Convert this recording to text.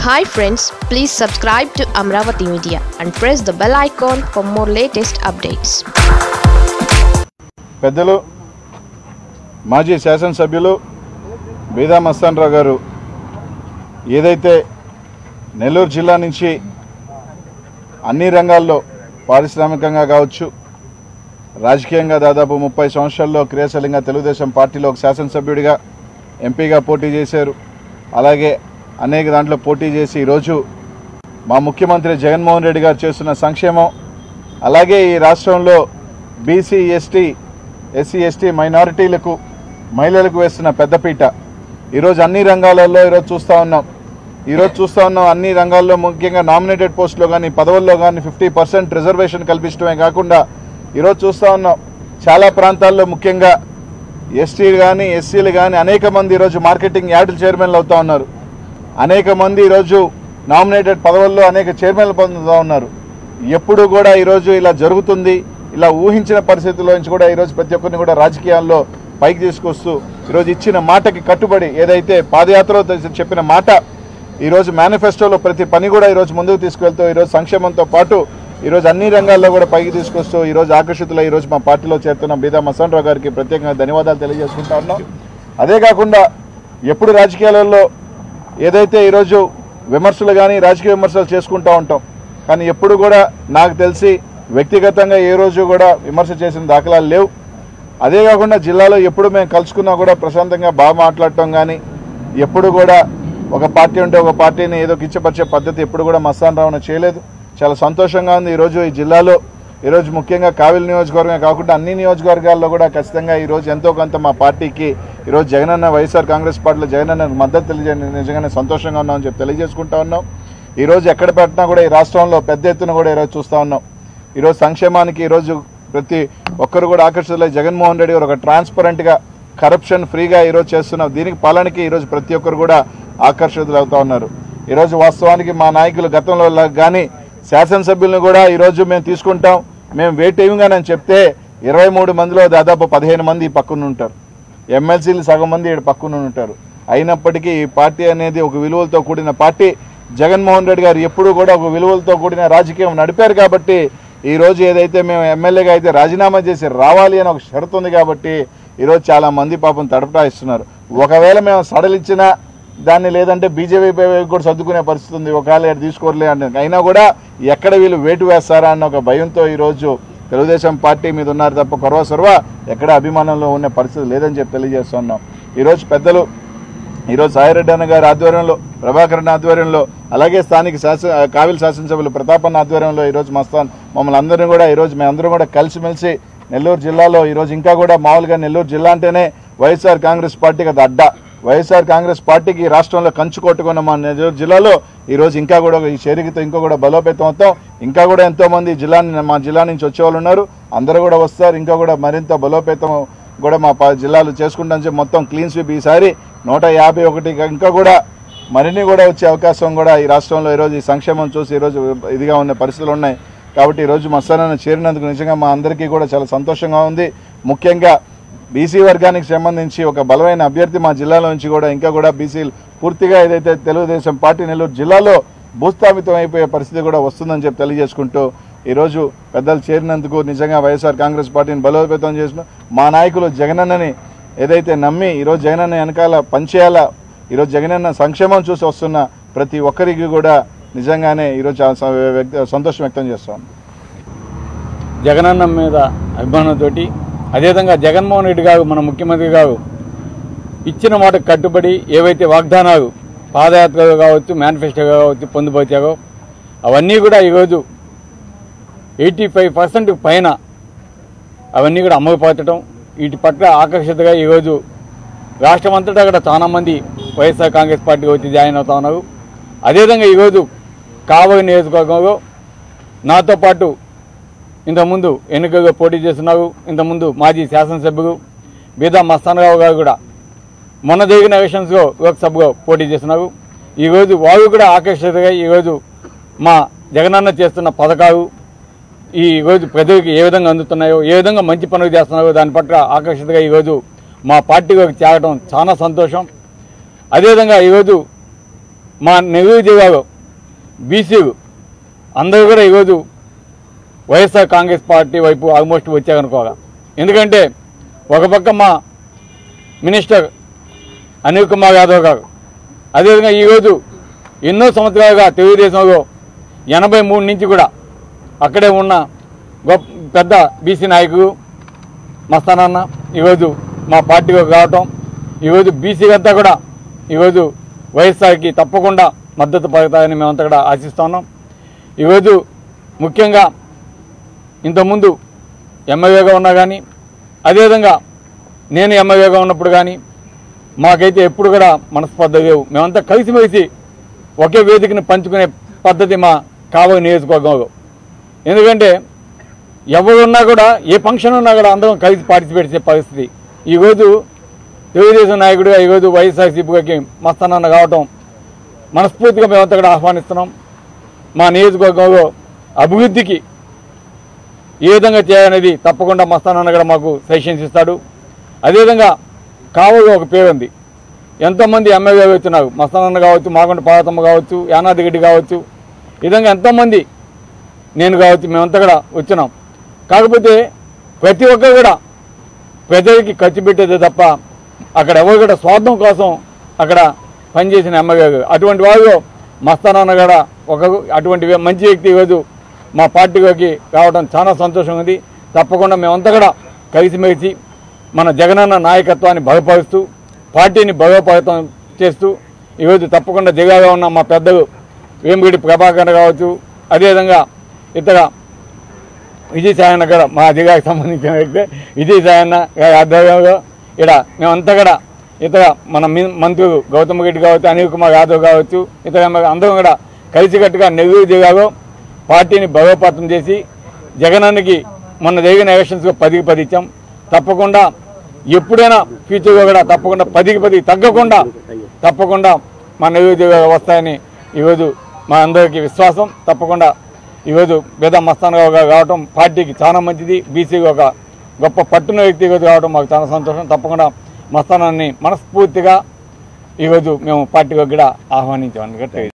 Hi friends please subscribe to Amaravati media and press the bell icon for more latest updates పెద్దలు మాజీ శాసనసభ్యులు బీదా మస్తాన్రావు గారు ఏదైతే నెల్లూరు జిల్లా నుంచి అన్ని రంగాల్లో పారిశ్రామికంగా కావచ్చు రాజకీయంగా దాదాపు ముప్పై సంవత్సరాల్లో క్రియాశీలంగా తెలుగుదేశం పార్టీలో ఒక శాసనసభ్యుడిగా ఎంపీగా పోటీ చేశారు అలాగే అనేక దాంట్లో పోటీ చేసి ఈరోజు మా ముఖ్యమంత్రి జగన్మోహన్ రెడ్డి గారు చేస్తున్న సంక్షేమం అలాగే ఈ రాష్ట్రంలో బీసీ ఎస్టీ ఎస్సీ ఎస్టీ మైనారిటీలకు మహిళలకు వేస్తున్న పెద్దపీట ఈరోజు అన్ని రంగాలలో ఈరోజు చూస్తూ ఉన్నాం ఈరోజు చూస్తూ ఉన్నాం అన్ని రంగాల్లో ముఖ్యంగా నామినేటెడ్ పోస్టులో కానీ పదవుల్లో కానీ ఫిఫ్టీ పర్సెంట్ రిజర్వేషన్ కల్పించడమే కాకుండా ఈరోజు చూస్తూ ఉన్నాం చాలా ప్రాంతాల్లో ముఖ్యంగా ఎస్టీలు కానీ ఎస్సీలు కానీ అనేక మంది ఈరోజు మార్కెటింగ్ యార్డుల చైర్మన్లు అవుతా ఉన్నారు అనేక మంది ఈరోజు నామినేటెడ్ పదవుల్లో అనేక చైర్మన్లు పొందుతూ ఉన్నారు ఎప్పుడు కూడా ఈరోజు ఇలా జరుగుతుంది ఇలా ఊహించిన పరిస్థితుల్లో నుంచి కూడా ఈరోజు ప్రతి ఒక్కరిని కూడా రాజకీయాల్లో పైకి తీసుకొస్తూ ఈరోజు ఇచ్చిన మాటకి కట్టుబడి ఏదైతే పాదయాత్రలో తె- చెప్పిన మాట ఈరోజు మేనిఫెస్టోలో ప్రతి పని కూడా ఈరోజు ముందుకు తీసుకెళ్తూ ఈరోజు సంక్షేమంతో పాటు ఈరోజు అన్ని రంగాల్లో కూడా పైకి తీసుకొస్తూ ఈరోజు ఆకర్షితులై ఈరోజు మా పార్టీలో చేరుతున్న బీదా మసన్రావు గారికి ప్రత్యేకంగా ధన్యవాదాలు తెలియజేసుకుంటా ఉన్నాం అదే కాకుండా ఎప్పుడు రాజకీయాలలో ఏదైతే ఈరోజు విమర్శలు కానీ రాజకీయ విమర్శలు చేసుకుంటూ ఉంటాం కానీ ఎప్పుడు కూడా నాకు తెలిసి వ్యక్తిగతంగా ఏ రోజు కూడా విమర్శ చేసిన దాఖలాలు లేవు అదే కాకుండా జిల్లాలో ఎప్పుడు మేము కలుసుకున్నా కూడా ప్రశాంతంగా బాగా మాట్లాడటం కానీ ఎప్పుడు కూడా ఒక పార్టీ ఉంటే ఒక పార్టీని ఏదో కిచ్చపరిచే పద్ధతి ఎప్పుడు కూడా మస్తాన్ రావణ చేయలేదు చాలా సంతోషంగా ఉంది ఈరోజు ఈ జిల్లాలో ఈరోజు ముఖ్యంగా కావిలి నియోజకవర్గమే కాకుండా అన్ని నియోజకవర్గాల్లో కూడా ఖచ్చితంగా ఈరోజు ఎంతో కొంత మా పార్టీకి ఈరోజు జగనన్న వైఎస్ఆర్ కాంగ్రెస్ పార్టీలో జగనన్న మద్దతు తెలియజే నిజంగానే సంతోషంగా ఉన్నామని చెప్పి తెలియజేసుకుంటా ఉన్నాం ఈరోజు ఎక్కడ పెట్టినా కూడా ఈ రాష్ట్రంలో పెద్ద ఎత్తున కూడా ఈరోజు చూస్తూ ఉన్నాం ఈరోజు సంక్షేమానికి ఈరోజు ప్రతి ఒక్కరు కూడా ఆకర్షితులై జగన్మోహన్ రెడ్డి గారు ఒక ట్రాన్స్పరెంట్గా కరప్షన్ ఫ్రీగా ఈరోజు చేస్తున్నాం దీనికి పాలనకి ఈరోజు ప్రతి ఒక్కరు కూడా ఆకర్షితులు అవుతా ఉన్నారు ఈరోజు వాస్తవానికి మా నాయకులు గతంలో లా- కానీ శాసనసభ్యులను కూడా ఈరోజు మేము తీసుకుంటాం మేము వేటేయంగానని చెప్తే ఇరవై మూడు మందిలో దాదాపు పదిహేను మంది ఈ పక్కన ఉంటారు ఎమ్మెల్సీలు సగం మంది ఇక్కడ పక్కన ఉంటారు అయినప్పటికీ ఈ పార్టీ అనేది ఒక విలువలతో కూడిన పార్టీ జగన్మోహన్ రెడ్డి గారు ఎప్పుడూ కూడా ఒక విలువలతో కూడిన రాజకీయం నడిపారు కాబట్టి ఈ రోజు ఏదైతే మేము ఎమ్మెల్యేగా అయితే రాజీనామా చేసి రావాలి అని ఒక షరతు ఉంది కాబట్టి ఈరోజు చాలా మంది పాపం తడపటాయిస్తున్నారు ఒకవేళ మేము సడలిచ్చినా దాన్ని లేదంటే బీజేపీ వైపు కూడా సర్దుకునే పరిస్థితి ఉంది ఒకవేళ ఇక్కడ తీసుకోరలే అంటే అయినా కూడా ఎక్కడ వీళ్ళు వేటు వేస్తారా అన్న ఒక భయంతో ఈరోజు తెలుగుదేశం పార్టీ మీద ఉన్నారు తప్ప కొరవ సొరవ ఎక్కడ అభిమానంలో ఉన్న పరిస్థితి లేదని చెప్పి తెలియజేస్తున్నాం ఈరోజు పెద్దలు ఈరోజు సాయిరెడ్డి అన్న గారి ఆధ్వర్యంలో ప్రభాకరన్ ఆధ్వర్యంలో అలాగే స్థానిక శాసన కావిలి శాసనసభ్యులు ప్రతాపన్న ఆధ్వర్యంలో ఈరోజు మస్తాన్ మమ్మల్ని అందరినీ కూడా ఈరోజు మేమందరం కూడా కలిసిమెలిసి నెల్లూరు జిల్లాలో ఈరోజు ఇంకా కూడా మామూలుగా నెల్లూరు జిల్లా అంటేనే వైఎస్ఆర్ కాంగ్రెస్ పార్టీకి అది అడ్డా వైఎస్ఆర్ కాంగ్రెస్ పార్టీకి రాష్ట్రంలో కంచు కొట్టుకున్న మా నెల్లూరు జిల్లాలో ఈ రోజు ఇంకా కూడా ఈ చేరికతో ఇంకా కూడా బలోపేతం అవుతాం ఇంకా కూడా ఎంతో మంది జిల్లా మా జిల్లా నుంచి వచ్చేవాళ్ళు ఉన్నారు అందరూ కూడా వస్తారు ఇంకా కూడా మరింత బలోపేతం కూడా మా ప- జిల్లాలో చేసుకుంటాం చెప్పి మొత్తం క్లీన్ స్వీప్ ఈసారి నూట యాభై ఒకటి ఇంకా కూడా మరిన్ని కూడా వచ్చే అవకాశం కూడా ఈ రాష్ట్రంలో ఈరోజు ఈ సంక్షేమం చూసి ఈరోజు ఇదిగా ఉన్న పరిస్థితులు ఉన్నాయి కాబట్టి ఈరోజు మస్తానన్న చేరినందుకు నిజంగా మా అందరికీ కూడా చాలా సంతోషంగా ఉంది ముఖ్యంగా బీసీ వర్గానికి సంబంధించి ఒక బలమైన అభ్యర్థి మా జిల్లాలో నుంచి కూడా ఇంకా కూడా బీసీలు పూర్తిగా ఏదైతే తెలుగుదేశం పార్టీ నెల్లూరు జిల్లాలో భూస్థాపితం అయిపోయే పరిస్థితి కూడా వస్తుందని చెప్పి తెలియజేసుకుంటూ ఈరోజు పెద్దలు చేరినందుకు నిజంగా వైఎస్ఆర్ కాంగ్రెస్ పార్టీని బలోపేతం చేసిన మా నాయకులు జగనన్నని ఏదైతే నమ్మి ఈరోజు జగనన్న వెనకాల పనిచేయాలా ఈరోజు జగనన్న సంక్షేమం చూసి వస్తున్న ప్రతి ఒక్కరికి కూడా నిజంగానే ఈరోజు చాలా స- వ్యక్త- సంతోషం వ్యక్తం చేస్తాను జగనన్న మీద అభిమానంతో అదేవిధంగా జగన్మోహన్ రెడ్డి గారు మన ముఖ్యమంత్రి గారు ఇచ్చిన మాటకు కట్టుబడి ఏవైతే వాగ్దానాలు పాదయాత్రలు కావచ్చు మేనిఫెస్టో కావచ్చు పొందుపరిచారో అవన్నీ కూడా ఈరోజు ఎయిటీ ఫైవ్ పర్సెంట్ పైన అవన్నీ కూడా అమలుపరచడం వీటి పట్ల ఆకర్షితగా ఈరోజు రాష్ట్రం అంతటా కూడా చాలా మంది వైఎస్ఆర్ కాంగ్రెస్ పార్టీకి వచ్చి జాయిన్ అవుతా ఉన్నారు అదేవిధంగా ఈరోజు కావలి నియోజకవర్గంలో నాతో పాటు ఇంతకుముందు ఎన్నికల్లో పోటీ చేస్తున్నారు ఇంతకుముందు మాజీ శాసనసభ్యులు బీదా మస్తానరావు గారు కూడా మొన్న జరిగిన ఎలక్షన్స్లో లోక్సభలో పోటీ చేస్తున్నారు ఈరోజు వారు కూడా ఆకర్షితగా ఈరోజు మా జగనన్న చేస్తున్న పథకాలు ఈ రోజు ప్రజలకు ఏ విధంగా అందుతున్నాయో ఏ విధంగా మంచి పనులు చేస్తున్నారో దాని పట్ల ఆకర్షితగా ఈరోజు మా పార్టీలోకి చేరడం చాలా సంతోషం అదేవిధంగా ఈరోజు మా నెల్లూరు జిల్లాలో బీసీలు అందరూ కూడా ఈరోజు వైఎస్ఆర్ కాంగ్రెస్ పార్టీ వైపు ఆల్మోస్ట్ వచ్చారనుకోగా ఎందుకంటే ఒక పక్క మా మినిస్టర్ అనిల్ కుమార్ యాదవ్ గారు అదేవిధంగా ఈరోజు ఎన్నో సంవత్సరాలుగా తెలుగుదేశంలో ఎనభై మూడు నుంచి కూడా అక్కడే ఉన్న గొప్ప పెద్ద బీసీ నాయకులు మస్తానన్న ఈరోజు మా పార్టీలోకి రావటం ఈరోజు బీసీ అంతా కూడా ఈరోజు వైఎస్ఆర్కి తప్పకుండా మద్దతు పలుకుతాయని మేమంతా కూడా ఆశిస్తున్నాం ఈరోజు ముఖ్యంగా ఇంతకుముందు ఎమ్మెల్యేగా ఉన్నా కానీ అదేవిధంగా నేను ఎమ్మెల్యేగా ఉన్నప్పుడు కానీ మాకైతే ఎప్పుడు కూడా మనస్పర్ధ లేవు మేమంతా కలిసిమెలిసి ఒకే వేదికను పంచుకునే పద్ధతి మా కావలి నియోజకవర్గంలో ఎందుకంటే ఎవరున్నా కూడా ఏ ఫంక్షన్ ఉన్నా కూడా అందరం కలిసి పార్టిసిపేట్ చేసే పరిస్థితి ఈరోజు తెలుగుదేశం నాయకుడిగా ఈరోజు వైఎస్ఆర్సీపీకి మస్తానన్న కావటం మనస్ఫూర్తిగా మేమంతా కూడా ఆహ్వానిస్తున్నాం మా నియోజకవర్గంలో అభివృద్ధికి ఏ విధంగా చేయాలనేది తప్పకుండా మస్తానన్న కూడా మాకు సజెషన్స్ ఇస్తాడు అదేవిధంగా కావగా ఒక పేరు ఉంది ఎంతోమంది ఎమ్మెల్యే వచ్చినారు మస్తానన్న కావచ్చు మాగుంట పార్వతమ్మ కావచ్చు యానాది రెడ్డి కావచ్చు ఈ విధంగా ఎంతోమంది నేను కావచ్చు మేమంతా కూడా వచ్చినాం కాకపోతే ప్రతి ఒక్కరు కూడా ప్రజలకి ఖర్చు పెట్టేదే తప్ప అక్కడ ఎవరు కూడా స్వార్థం కోసం అక్కడ పనిచేసిన ఎమ్మెల్యే గారు. అటువంటి వాళ్ళు మస్తానన్న కూడా ఒక అటువంటి వ్య- మంచి వ్యక్తి ఈరోజు మా పార్టీలోకి రావడం చాలా సంతోషం ఉంది తప్పకుండా మేమంతా కూడా కలిసిమెలిసి మన జగనన్న నాయకత్వాన్ని బలపరుస్తూ పార్టీని బలోపేతం చేస్తూ ఈరోజు తప్పకుండా జిల్లాలో ఉన్న మా పెద్దలు వేమిరెడ్డి ప్రభాకర్ కావచ్చు అదేవిధంగా ఇతర విజయ్ సాయన్న కూడా మా జిల్లాకు సంబంధించిన వ్యక్తి విజయ్ సాయన్న గారి ఆధ్వర్యంలో ఇక్కడ మేమంతా కూడా ఇతర మన మీ- మంత్రులు గౌతమ్ రెడ్డి కావచ్చు అనిల్ కుమార్ యాదవ్ కావచ్చు ఇతర ఎమ్మెల్యే అందరం కూడా కలిసికట్టుగా నెల్లూరు జిల్లాలో పార్టీని బలోపేతం చేసి జగనానికి మొన్న జరిగిన ఎలక్షన్స్లో పదికి పది ఇచ్చాం తప్పకుండా ఎప్పుడైనా ఫ్యూచర్లో కూడా తప్పకుండా పదికి పది తగ్గకుండా తప్పకుండా మా నెల్లూరు జిల్లా వస్తాయని ఈరోజు మా అందరికీ విశ్వాసం తప్పకుండా ఈరోజు వేద మస్తానరావు గారు రావడం పార్టీకి చాలా మంచిది బీసీకి ఒక గొప్ప పట్టున వ్యక్తి ఈరోజు రావడం మాకు చాలా సంతోషం తప్పకుండా మస్తానాన్ని మనస్ఫూర్తిగా ఈరోజు మేము పార్టీకి కూడా ఆహ్వానించామని కూడా తెలియజేస్తున్నాం.